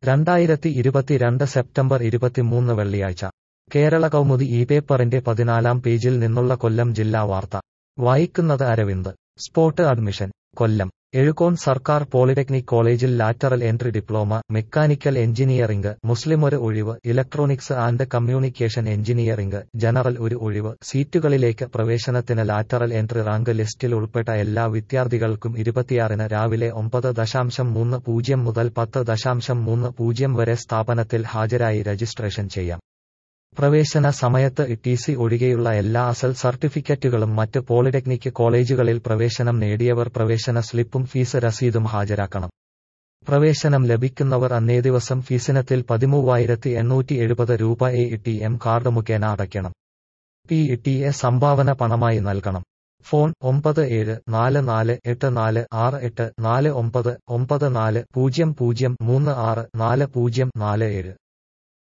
രണ്ടായിരത്തി ഇരുപത്തിരണ്ട് സെപ്റ്റംബർ ഇരുപത്തിമൂന്ന് വെള്ളിയാഴ്ച കേരള കൗമുദി ഈ പേപ്പറിന്റെ പതിനാലാം പേജിൽ നിന്നുള്ള കൊല്ലം ജില്ലാ വാർത്ത വായിക്കുന്നത് അരവിന്ദ് സ്പോട്ട് അഡ്മിഷൻ കൊല്ലം എഴുകോൺ സർക്കാർ പോളിടെക്നിക് കോളേജിൽ lateral entry diploma mechanical engineering Muslim ഒരു ഒഴിവ് electronics and communication engineering general ഒരു ഒഴിവ് സീറ്റുകളിലേക്ക് പ്രവേശനത്തിന് ലാറ്ററൽ എൻട്രി റാങ്ക് ലിസ്റ്റിൽ ഉൾപ്പെട്ട എല്ലാ വിദ്യാർത്ഥികൾക്കും ഇരുപത്തിയാറിന് രാവിലെ ഒമ്പത് ദശാംശം മൂന്ന് പൂജ്യം മുതൽ പത്ത് ദശാംശം മൂന്ന് പൂജ്യം വരെ സ്ഥാപനത്തിൽ ഹാജരായി രജിസ്ട്രേഷൻ ചെയ്യാം പ്രവേശന സമയത്ത് ടി സി ഒഴികെയുള്ള എല്ലാ അസൽ സർട്ടിഫിക്കറ്റുകളും മറ്റ് പോളിടെക്നിക് കോളേജുകളിൽ പ്രവേശനം നേടിയവർ പ്രവേശന സ്ലിപ്പും ഫീസ് രസീതും ഹാജരാക്കണം പ്രവേശനം ലഭിക്കുന്നവർ അന്നേ ദിവസം ഫീസിനത്തിൽ പതിമൂവായിരത്തി എണ്ണൂറ്റി എഴുപത് രൂപ എ ടി എം കാർഡ് മുഖേന അടയ്ക്കണം പി ടി എ സംഭാവന പണമായി നൽകണം ഫോൺ ഒമ്പത് ഏഴ് നാല് നാല് എട്ട് നാല് ആറ് എട്ട് നാല് ഒമ്പത് ഒമ്പത് നാല് പൂജ്യം പൂജ്യം മൂന്ന് ആറ് നാല് പൂജ്യം നാല് ഏഴ്